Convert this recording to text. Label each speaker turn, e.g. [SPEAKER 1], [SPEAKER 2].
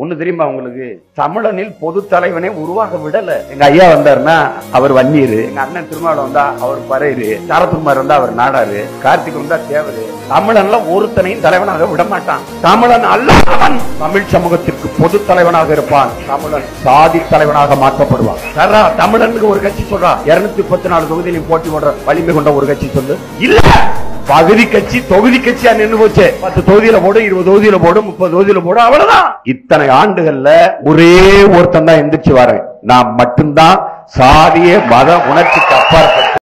[SPEAKER 1] ஒண்ணு தெரியுமா உங்களுக்கு தமிழனில் பொது தலைவனை உருவாக விடல எங்க ஐயா வந்தாருன்னா அவர் வன்னியரு எங்க அண்ணன் திருமாவளம் வந்தா அவர் பறையரு சரத்குமார் வந்தா அவர் நாடாரு கார்த்திக் வந்தா தேவரு தமிழன்ல ஒருத்தனையும் தலைவனாக விட மாட்டான் தமிழன் அல்லாதவன் தமிழ் சமூகத்திற்கு பொது தலைவனாக இருப்பான் தமிழன் சாதி தலைவனாக மாற்றப்படுவான் சரா தமிழனுக்கு ஒரு கட்சி சொல்றா இருநூத்தி முப்பத்தி நாலு தொகுதியிலும் போட்டி போடுற வலிமை கொண்ட ஒரு கட்சி சொல்லு இல்ல பகுதி கட்சி தொகுதி கட்சியா நின்னு போச்சு பத்து தொகுதியில போடு இருபது தொகுதியில போடு முப்பது தொகுதியில போடு அவ்வளவுதான் இத்தனை ஆண்டுகள்ல ஒரே ஒருத்தன் தான் எந்திரிச்சு வரேன் நான் மட்டும்தான் சாதிய மத உணர்ச்சிக்கு அப்பாற்பட்டு